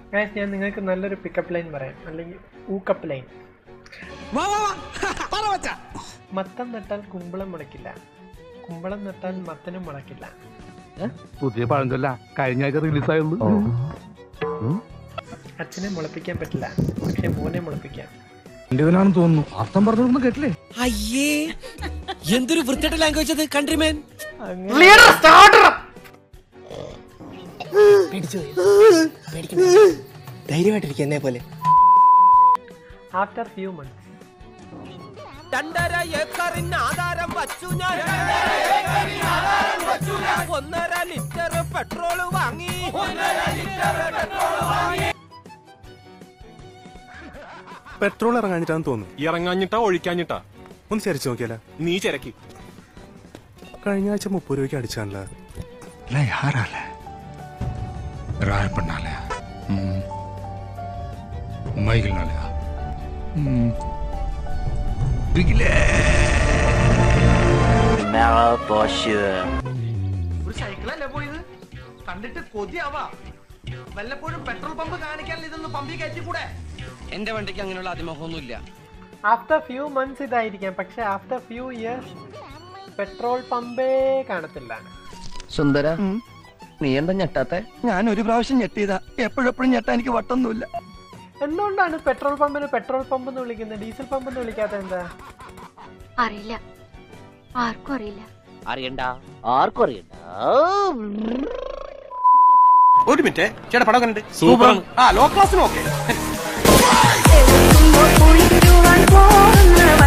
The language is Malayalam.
ഗൈസ് ഞാൻ നിങ്ങൾക്ക് നല്ലൊരു പിക്കപ്പ് ലൈൻ പറയാം അല്ലെങ്കിൽ ഊക്കപ്പ് ലൈൻ വാ വാ വാ പറ വച്ച മത്തം നട്ടാൽ കുമ്പളം മുളയ്ക്കില്ല കുമ്പളം നട്ടാൽ മത്തനും മുളയ്ക്കില്ല പുതിയ പഴഞ്ചൊല്ല കഴിഞ്ഞ ആഴ്ച റിലീസായുള്ളൂ അച്ഛനെ മുളപ്പിക്കാൻ പറ്റില്ല പക്ഷെ മോനെ മുളപ്പിക്കാം എന്റേവനാണെന്ന് തോന്നുന്നു അർത്ഥം പറഞ്ഞൊന്നും കേട്ടില്ലേ അയ്യേ എന്തൊരു വൃത്തിയുടെ ലാംഗ്വേജ് അത് കൺട്രിമാൻ ധൈര്യമായിട്ടിരിക്കും എന്നെ പോലെ ആഫ്റ്റർ ഫ്യൂ മന്ത്സ് രണ്ടര ഏക്കറിന് ആധാരം വച്ചു ഞാൻ ഒന്നര ലിറ്റർ പെട്രോൾ വാങ്ങി പെട്രോൾ ഇറങ്ങാഞ്ഞിട്ടാന്ന് തോന്നുന്നു ഇറങ്ങാഞ്ഞിട്ടാ ഒഴിക്കാഞ്ഞിട്ടാ ഒന്ന് ചരിച്ചു നോക്കിയാല നീ ചിരക്കി കഴിഞ്ഞ ആഴ്ച മുപ്പത് രൂപയ്ക്ക് അടിച്ചാണല്ലോ யாரால ராயப்பண்ணால மைகிள்னாலயா ഒരു സൈക്കിളല്ലേ പോയത് കണ്ടിട്ട് കൊതിയാവാ വല്ലപ്പോഴും പെട്രോൾ പമ്പ് കാണിക്കാൻ ഇതൊന്ന് പമ്പിൽ കയറ്റിക്കൂടെ എന്റെ വണ്ടിക്ക് അങ്ങനെയുള്ള അതിമോഹമൊന്നുമില്ല ആഫ്റ്റർ ഫ്യൂ മന്ത്സ് ഇതായിരിക്കാം പക്ഷെ ആഫ്റ്റർ ഫ്യൂ ഇയേഴ്സ് പെട്രോൾ പമ്പേ കാണത്തില്ല സുന്ദര നീ എന്താ ഞെട്ടാത്തെ ഞാൻ ഒരു പ്രാവശ്യം ഞെട്ടിയതാ എപ്പോഴെപ്പോഴും ഞെട്ടാ എനിക്ക് വട്ടൊന്നുമില്ല എന്തുകൊണ്ടാണ് പെട്രോൾ പമ്പിന് പെട്രോൾ പമ്പ് എന്ന് വിളിക്കുന്നത് ഡീസൽ പമ്പ് എന്ന് വിളിക്കാത്ത എന്താ അറിയില്ല ആർക്കും അറിയില്ല അറിയണ്ട ആർക്കും അറിയണ്ട ഒരു മിനിറ്റ് ചേട്ടാ പടം കണ്ടിട്ട് സൂപ്പർ ആ ലോ ക്ലാസ്സിന് ഓക്കെ കുളിക്കുവാൻ പോകുന്ന